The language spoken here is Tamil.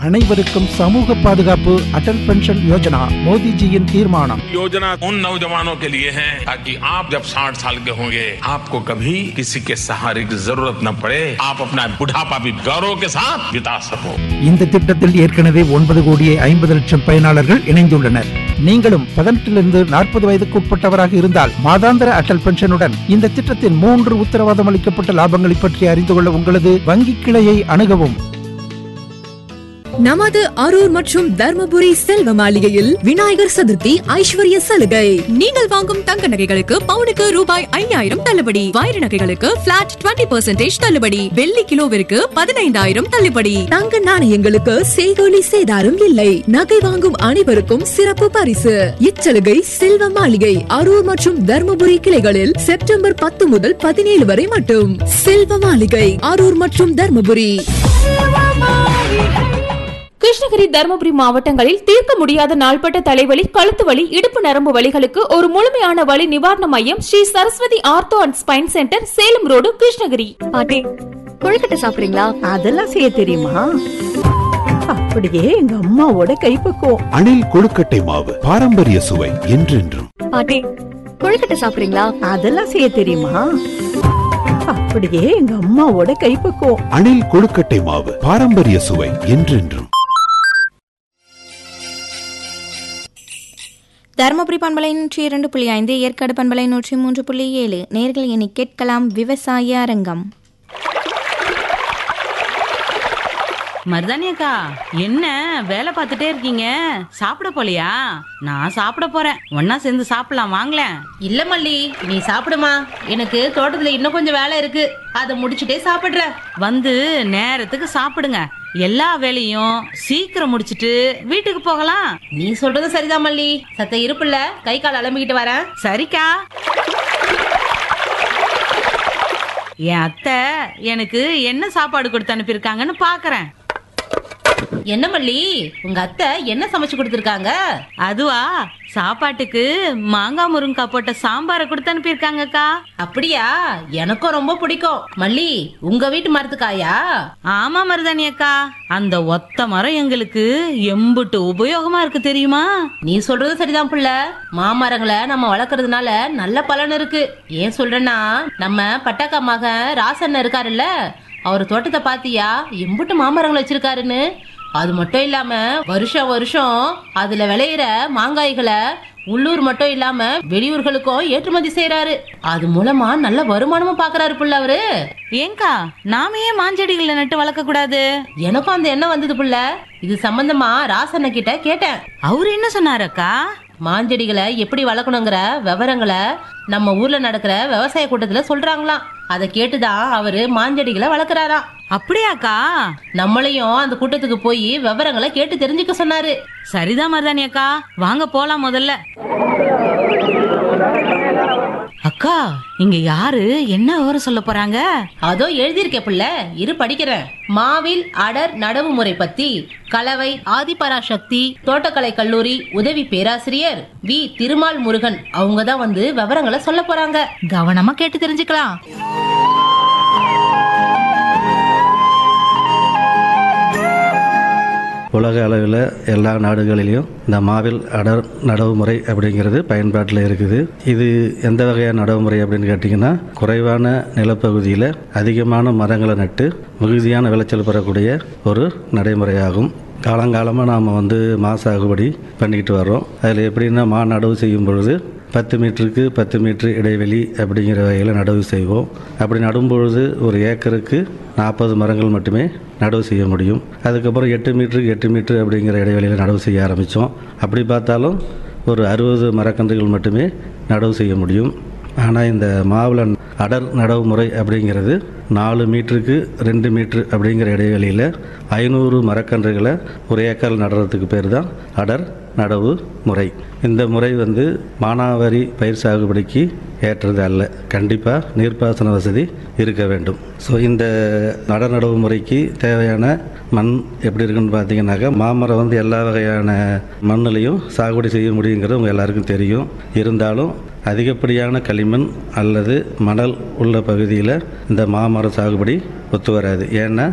அனைவருக்கும் சமூக பாதுகாப்பு அடல் பென்ஷன் யோஜனா மோடிஜியின் தீர்மானம் योजना उन नौजवानों के लिए है ताकि आप जब 60 साल के होंगे आपको कभी किसी के सहारे की जरूरत न पड़े आप अपना बुढ़ापा भी गौरव के साथ बिता सको இந்த திட்டத்தில் ஏற்கனவே ஒன்பது கோடியே ஐம்பது லட்சம் பயனாளர்கள் இணைந்துள்ளனர் நீங்களும் பதினெட்டிலிருந்து நாற்பது வயதுக்கு உட்பட்டவராக இருந்தால் மாதாந்திர அடல் பென்ஷனுடன் இந்த திட்டத்தின் மூன்று உத்தரவாதம் அளிக்கப்பட்ட லாபங்களை பற்றி அறிந்து கொள்ள உங்களது வங்கி கிளையை அணுகவும் நமது அரூர் மற்றும் தர்மபுரி செல்வ மாளிகையில் விநாயகர் சதுர்த்தி ஐஸ்வர்ய சலுகை நீங்கள் வாங்கும் தங்க நகைகளுக்கு பவுனுக்கு ரூபாய் ஐயாயிரம் தள்ளுபடி வைர நகைகளுக்கு பிளாட் 20% தள்ளுபடி வெள்ளி கிலோவிற்கு பதினைந்தாயிரம் தள்ளுபடி தங்க நாணயங்களுக்கு செய்கோலி சேதாரம் இல்லை நகை வாங்கும் அனைவருக்கும் சிறப்பு பரிசு இச்சலுகை செல்வ மாளிகை அரூர் மற்றும் தர்மபுரி கிளைகளில் செப்டம்பர் பத்து முதல் பதினேழு வரை மட்டும் செல்வ மாளிகை அரூர் மற்றும் தர்மபுரி கிருஷ்ணகிரி தருமபுரி மாவட்டங்களில் தீர்க்க முடியாத நாள்பட்ட தலைவலி கழுத்து வலி இடுப்பு நரம்பு வலிகளுக்கு ஒரு முழுமையான வலி நிவாரண மையம் Sri Saraswathi ortho and spine centre Salem road Krishnagiri பாட்டி கொழுக்கட்டை சாப்பிடுறீங்களா அதெல்லாம் செய்ய தெரியுமா அப்படியே எங்க அம்மாவோட கைப்பக்குவம் அணில் கொழுக்கட்டை மாவு பாரம்பரிய சுவை என்றென்றும் பாட்டி கொழுக்கட்டை சாப்பிடுறீங்களா அதெல்லாம் செய்ய தெரியுமா அப்படியே எங்க அம்மாவோட கைப்பக்குவம் அணில் கொழுக்கட்டை மாவு பாரம்பரிய சுவை என்றென்றும் தருமபுரி பண்பலை நூற்றி இரண்டு புள்ளி ஐந்து ஏற்காடு பண்பலை நூற்றி மூன்று புள்ளி ஏழு நேர்கள் இனி கேட்கலாம் விவசாய அரங்கம் மருதானி அக்கா என்ன வேலை பார்த்துட்டே இருக்கீங்க சாப்பிட போலையா நான் சாப்பிட போறேன் ஒன்னா சேர்ந்து சாப்பிடலாம் வாங்களேன் இல்ல மல்லி நீ சாப்பிடுமா எனக்கு தோட்டத்துல இன்னும் கொஞ்சம் வேலை இருக்கு அதை முடிச்சுட்டே சாப்பிடுறேன் வந்து நேரத்துக்கு சாப்பிடுங்க எல்லா வேலையும் சீக்கிரம் முடிச்சிட்டு வீட்டுக்கு போகலாம் நீ சொல்றது சரிதான் மல்லி சத்த இருப்புல கை கால் அலம்பிக்கிட்டு வரேன் சரிக்கா என் அத்தை எனக்கு என்ன சாப்பாடு கொடுத்து அனுப்பியிருக்காங்கன்னு பாக்குறேன் என்ன மல்லி உங்க அத்தை என்ன சமைச்சு கொடுத்துருக்காங்க அதுவா சாப்பாட்டுக்கு மாங்காய் முருங்கக்காய் போட்ட சாம்பாரை கொடுத்து அனுப்பியிருக்காங்கக்கா அப்படியா எனக்கும் ரொம்ப பிடிக்கும் மல்லி உங்க வீட்டு மரத்துக்காயா ஆமா மருதானி அக்கா அந்த ஒத்த மரம் எங்களுக்கு எம்புட்டு உபயோகமா இருக்கு தெரியுமா நீ சொல்றது சரிதான் புள்ள மாமரங்களை நம்ம வளர்க்கறதுனால நல்ல பலன் இருக்கு ஏன் சொல்றேன்னா நம்ம பட்டாக்கா மகன் ராசண்ண இருக்காருல்ல அவர் தோட்டத்தை பாத்தியா எம்புட்டு மாமரங்கள் வச்சிருக்காருன்னு அது மட்டும் இல்லாம வருஷம் வருஷம் அதுல விளையிற மாங்காய்களை உள்ளூர் மட்டும் இல்லாம வெளியூர்களுக்கும் ஏற்றுமதி செய்யறாரு அது மூலமா நல்ல வருமானமும் பாக்குறாரு புள்ள அவரு ஏங்கா நாம ஏன் மாஞ்செடிகளை நட்டு வளர்க்க கூடாது எனக்கும் அந்த எண்ணம் வந்தது புள்ள இது சம்பந்தமா ராசண்ண கிட்ட கேட்டேன் அவரு என்ன சொன்னாரு அக்கா மாஞ்செடிகளை எப்படி வளர்க்கணுங்கிற விவரங்களை நம்ம ஊர்ல நடக்கிற விவசாய கூட்டத்துல சொல்றாங்களாம் அதை கேட்டுதான் அவரு மாஞ்செடிகளை வளர்க்கறாராம் அப்படியாக்கா நம்மளையும் அந்த கூட்டத்துக்கு போய் விவரங்களை கேட்டு தெரிஞ்சுக்க சொன்னாரு சரிதான் மருதானி அக்கா வாங்க போலாம் முதல்ல அக்கா இங்க யாரு என்ன விவரம் சொல்ல போறாங்க அதோ எழுதியிருக்க புள்ள இரு படிக்கிறேன் மாவில் அடர் நடவு முறை பத்தி கலவை ஆதிபராசக்தி தோட்டக்கலை கல்லூரி உதவி பேராசிரியர் வி திருமால் முருகன் அவங்க தான் வந்து விவரங்களை சொல்ல போறாங்க கவனமா கேட்டு தெரிஞ்சுக்கலாம் உலக அளவில் எல்லா நாடுகளிலும் இந்த மாவில் அடர் நடவு முறை அப்படிங்கிறது பயன்பாட்டில் இருக்குது இது எந்த வகையான நடவு முறை அப்படின்னு கேட்டிங்கன்னா குறைவான நிலப்பகுதியில் அதிகமான மரங்களை நட்டு மிகுதியான விளைச்சல் பெறக்கூடிய ஒரு நடைமுறையாகும் காலங்காலமாக நாம் வந்து மா சாகுபடி பண்ணிக்கிட்டு வர்றோம் அதில் எப்படின்னா மா நடவு செய்யும் பொழுது பத்து மீட்டருக்கு பத்து மீட்டர் இடைவெளி அப்படிங்கிற வகையில் நடவு செய்வோம் அப்படி நடும் பொழுது ஒரு ஏக்கருக்கு நாற்பது மரங்கள் மட்டுமே நடவு செய்ய முடியும் அதுக்கப்புறம் எட்டு மீட்டருக்கு எட்டு மீட்டர் அப்படிங்கிற இடைவெளியில் நடவு செய்ய ஆரம்பித்தோம் அப்படி பார்த்தாலும் ஒரு அறுபது மரக்கன்றுகள் மட்டுமே நடவு செய்ய முடியும் ஆனால் இந்த மாவுளன் அடர் நடவு முறை அப்படிங்கிறது நாலு மீட்டருக்கு ரெண்டு மீட்ரு அப்படிங்கிற இடைவெளியில் ஐநூறு மரக்கன்றுகளை ஒரு ஏக்கர் நடுறதுக்கு பேர் தான் அடர் நடவு முறை இந்த முறை வந்து மானாவாரி பயிர் சாகுபடிக்கு ஏற்றது அல்ல கண்டிப்பாக நீர்ப்பாசன வசதி இருக்க வேண்டும் ஸோ இந்த நட நடவு முறைக்கு தேவையான மண் எப்படி இருக்குன்னு பார்த்தீங்கன்னாக்கா மாமரம் வந்து எல்லா வகையான மண்ணிலையும் சாகுபடி செய்ய முடியுங்கிறது உங்கள் எல்லாருக்கும் தெரியும் இருந்தாலும் அதிகப்படியான களிமண் அல்லது மணல் உள்ள பகுதியில் இந்த மாமரம் சாகுபடி ஒத்து வராது ஏன்னா